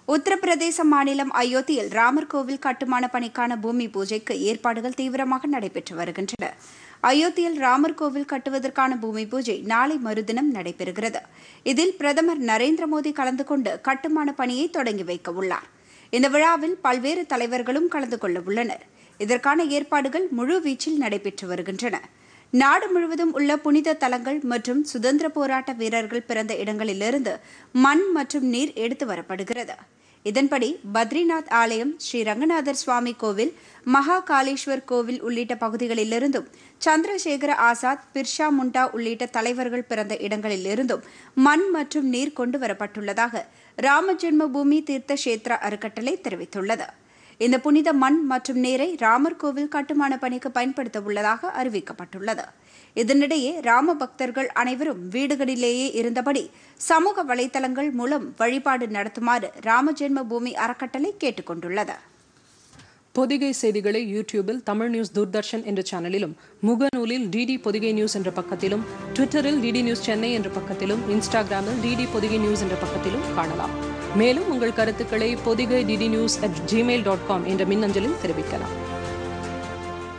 உத்தரப்பிரதேச மாநிலம் அயோத்தியில் ராமர் கோவில் கட்டுமான பணிக்கான பூமி பூஜைக்கு ஏற்பாடுகள் தீவிரமாக நடைபெற்று வருகின்றன அயோத்தியில் ராமர் கோவில் கட்டுவதற்கான பூமி பூஜை நாளை மறுதினம் நடைபெறுகிறது இதில் பிரதமர் நரேந்திர மோடி கலந்து கொண்டு கட்டுமான பணியை தொடங்கி வைக்க உள்ளார் இந்த விழாவில் பல்வேறு தலைவர்களும் கலந்து கொள்ள உள்ளனர் இதற்கான ஏற்பாடுகள் முழுவீச்சில் நடைபெற்று வருகின்றன நாடு முழுவதும் உள்ள புனித தலங்கள் மற்றும் சுதந்திர போராட்ட வீரர்கள் பிறந்த இடங்களிலிருந்து மண் மற்றும் நீர் எடுத்து வரப்படுகிறது இதன்படி பத்ரிநாத் ஆலயம் ஸ்ரீ ரங்கநாதர் சுவாமி கோவில் மகா காளேஸ்வர் கோவில் உள்ளிட்ட பகுதிகளிலிருந்தும் சந்திரசேகர ஆசாத் பிர்ஷா முண்டா உள்ளிட்ட தலைவர்கள் பிறந்த இடங்களிலிருந்தும் மண் மற்றும் நீர் கொண்டு வரப்பட்டுள்ளதாக ராம ஜென்ம பூமி தீர்த்த கஷேத்ரா அறக்கட்டளை தெரிவித்துள்ளது இந்த புனித மண் மற்றும் நீரை ராமர் கோவில் கட்டுமான பணிக்கு பயன்படுத்த உள்ளதாக அறிவிக்கப்பட்டுள்ளது இதனிடையே ராம பக்தர்கள் அனைவரும் வீடுகளிலேயே இருந்தபடி சமூக வலைதளங்கள் மூலம் வழிபாடு நடத்துமாறு ராம ஜென்ம பூமி அறக்கட்டளை கேட்டுக் கொண்டுள்ளது பொதிகை செய்திகளை யூடியூபில் தமிழ் நியூஸ் தூர்தர்ஷன் என்ற சேனலிலும் முகநூலில் டிடி பொதிகை நியூஸ் என்ற பக்கத்திலும் ட்விட்டரில் டிடி நியூஸ் சென்னை என்ற பக்கத்திலும் இன்ஸ்டாகிராமில் டிடி பொதிகை நியூஸ் என்ற பக்கத்திலும் காணலாம் மேலும் உங்கள் கருத்துக்களை Podhigai DD news at Gmail dot com என்ற மின்னஞ்சலில் தெரிவிக்கலாம்